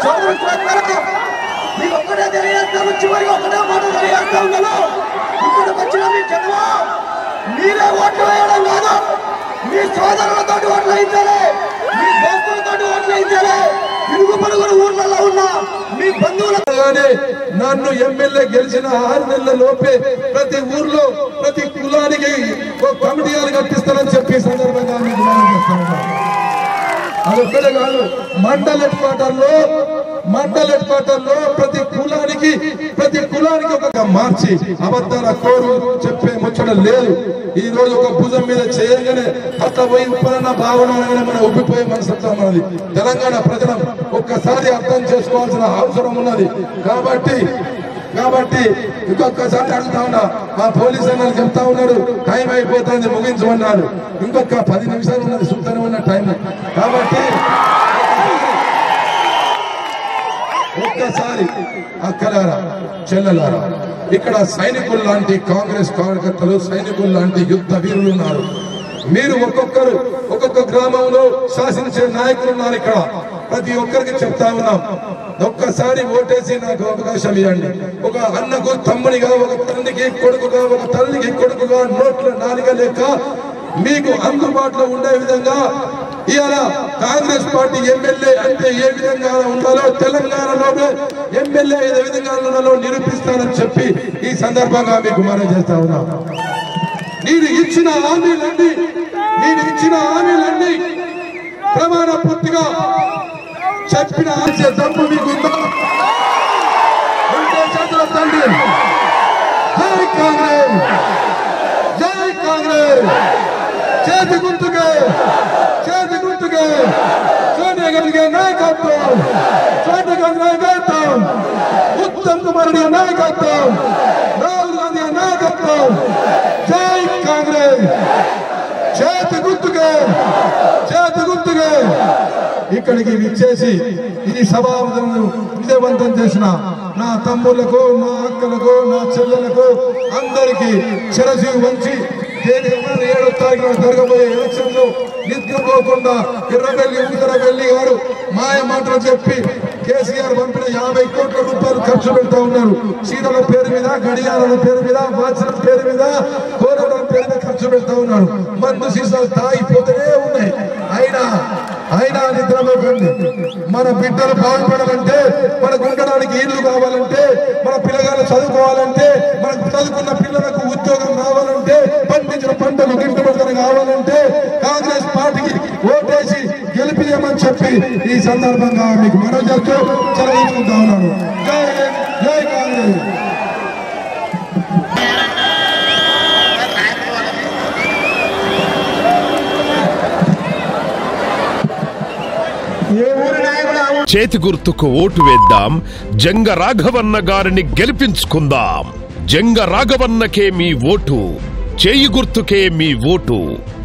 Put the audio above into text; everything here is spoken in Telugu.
సోదరు సోదరులారా, మీకు ఒక్కటే తెలియజేస్తాను చివరికి ఒకటే మాట తెలియజేస్తా ఉన్నాను ఇక్కడికి వచ్చిన మీ జన్మ మీరే ఓట్లు వేయడం కాదు మీ సోదరులతో ఓట్లు వేయించాలి మీ దోస్తులతో ఓట్లు వేయించాలి ఇరుగు పరుగురు ఊర్లలో ఉన్న మీ బంధువుల కానీ నన్ను ఎమ్మెల్యే గెలిచిన ఆరు నెలల లోపే ప్రతి ఊర్లో ప్రతి కులానికి ఒక కమిటీలు కట్టిస్తానని చెప్పి ఈ సందర్భంగా మీకు మనం చేస్తా ఉన్నాం. అదొక్కడే కాదు మండల హెడ్ క్వార్టర్లో మండల హెడ్ క్వార్టర్లో ప్రతి కులానికి ప్రతి కులానికి ఒక మార్చి అబద్ధాల కోరు చెప్పే ముచ్చట లేదు ఈ రోజు ఒక భుజం మీద చేయగానే అట్లా పోయి ఉప్పలన్న భావన అనగానే మన ఉబ్బిపోయే మనసత్వం ఉన్నది తెలంగాణ ప్రజలం ఒక్కసారి అర్థం చేసుకోవాల్సిన అవసరం ఉన్నది కాబట్టి కాబట్టి ఇంకొకసారి అడుగుతా ఉన్నా మా పోలీస్ అన్నలు చెప్తా ఉన్నారు టైం అయిపోతుంది ముగించమన్నారు ఇంకొక పది నిమిషాలు ఉన్నది సుత్తనే ఉన్న టైం కాబట్టి ఒక్కసారి అక్కలారా చెల్లెలారా ఇక్కడ సైనికులు లాంటి కాంగ్రెస్ కార్యకర్తలు సైనికులు లాంటి యుద్ధ వీరులు ఉన్నారు మీరు ఒక్కొక్కరు ఒక్కొక్క గ్రామంలో శాసించే నాయకులు ఉన్నారు ఇక్కడ ప్రతి ఒక్కరికి చెప్తా ఉన్నాం ఒక్కసారి ఓటేసి నాకు అవకాశం ఇవ్వండి ఒక అన్నకు తమ్మునిగా ఒక తండ్రికి కొడుకుగా ఒక తల్లికి కొడుకుగా నోట్ల నాలుగ లెక్క మీకు అందుబాటులో ఉండే విధంగా ఇవాళ కాంగ్రెస్ పార్టీ ఎమ్మెల్యే అంటే ఏ విధంగా ఉండాలో తెలంగాణలో ఎమ్మెల్యే ఏ విధంగా ఉండాలో నిరూపిస్తానని చెప్పి ఈ సందర్భంగా మీకు మనం చేస్తా ఉన్నాం నేను ఇచ్చిన హామీలన్నీ నేను ఇచ్చిన హామీలన్నీ ప్రమాణ పూర్తిగా చెప్పిన ఆశయ తప్పు మీకు ఉందా ఉంటే చేతుల తండ్రి జై కాంగ్రెస్ జై కాంగ్రెస్ చేతి గుర్తుకే చేతి గుర్తుకే సోనియా గాంధీ గారి నాయకత్వం సోనియా గాంధీ నాయకత్వం ఉత్తమ్ కుమార్ రెడ్డి గారి నాయకత్వం రాహుల్ గాంధీ గారి నాయకత్వం జై కాంగ్రెస్ చేతి గుర్తుకే చేతి గుర్తుకే ఇక్కడికి విచ్చేసి ఈ సభాను విజయవంతం చేసిన నా తమ్ముళ్లకు నా అక్కలకు నా చెల్లెలకు అందరికీ చిరజీవి వంచి దేని ఏడో తారీఖున జరగబోయే ఎలక్షన్ లో నిద్రపోకుండా ఎర్రబెల్లి ఉత్తరబెల్లి గారు మాయ మాటలు చెప్పి కేసీఆర్ పంపిన యాభై కోట్ల రూపాయలు ఖర్చు పెడతా ఉన్నారు చీరల పేరు మీద గడియారాల పేరు మీద వాచ్ల పేరు మీద కోరల పేరు మీద ఖర్చు పెడతా ఉన్నారు మందు సీసాలు తాగిపోతూనే ఉన్నాయి అయినా అయినా నిద్రపోకండి మన బిడ్డలు బాగుపడాలంటే మనకు ఉండడానికి ఇల్లు కావాలంటే మన పిల్లగాలు చదువుకోవాలంటే మనకు చదువుకున్న పిల్లలకు ఉద్యోగం రావాలంటే పండించిన పంటలు గిట్టుబడి కావాలంటే కాంగ్రెస్ పార్టీకి ఓటేసి గెలిపియమని చెప్పి ఈ సందర్భంగా మీకు మనం చేస్తూ చదివించుకుంటా ఉన్నాను జై హింద్, జై కాంగ్రెస్ చేతి గుర్తుకు ఓటు వేద్దాం జంగ రాఘవన్న గారిని గెలిపించుకుందాం జంగ రాఘవన్నకే మీ ఓటు చేయి గుర్తుకే మీ ఓటు